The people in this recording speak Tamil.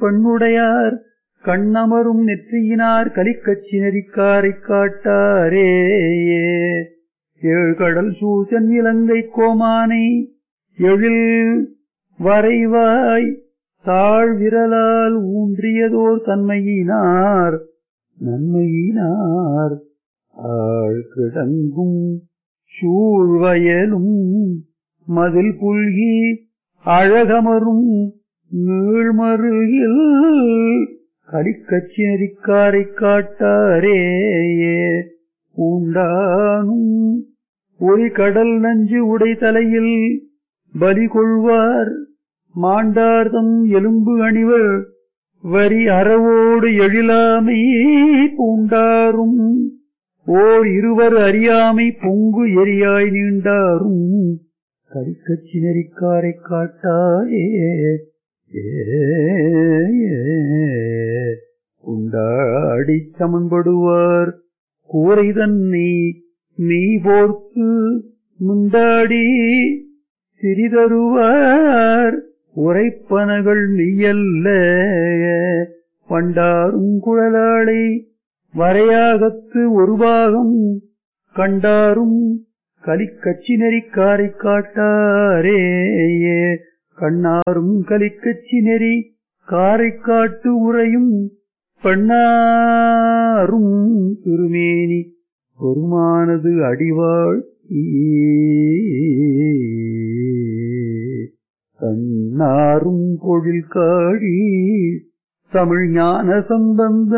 பண்ணுடையார் கண்ணமரும் நெற்றியினார் கலிக்கச்சி நெறிக்காரைக் காட்டாரே ஏழ்கடல் சூசன் இலங்கை கோமானை எழில் வரைவாய் தாழ் விரலால் ஊன்றியதோர் தன்மையினார் நன்மையினார் ஆழ் கிடங்கும் சூழ்வயலும் மதில் புல்கி அழகமரும் நீழ்மருகில் கலிக்கச்சி நெறிக்காரைக் காட்டாரே பூண்டானும் ஒரு கடல் நஞ்சு உடை தலையில் பலி கொள்வார் மாண்டார்தம் எலும்பு அணிவர் வரி அறவோடு எழிலாமை பூண்டாரும் ஓர் இருவர் அறியாமை பொங்கு எரியாய் நீண்டாரும் கரிக்கச்சி நெறிக்காரைக் காட்டாரே உண்டாடி சமன்படுவார் கூரை தன்னை நீ போர்த்து முந்தாடி சிறிதருவார் உரைப்பனகள் மெய்யல்ல பண்டாரும் குழலாளை வரையாகத்து ஒரு பாகம் கண்டாரும் கலிக்கச்சி நெறிக்காரை காட்டாரே கண்ணாரும் கலிக்கச்சி நெறி காரை காட்டு உரையும் பெண்ணாரும் திருமேனி பெருமானது அடிவாள் கண்ணாரும் பொழில் காழி தமிழ் ஞான சம்பந்த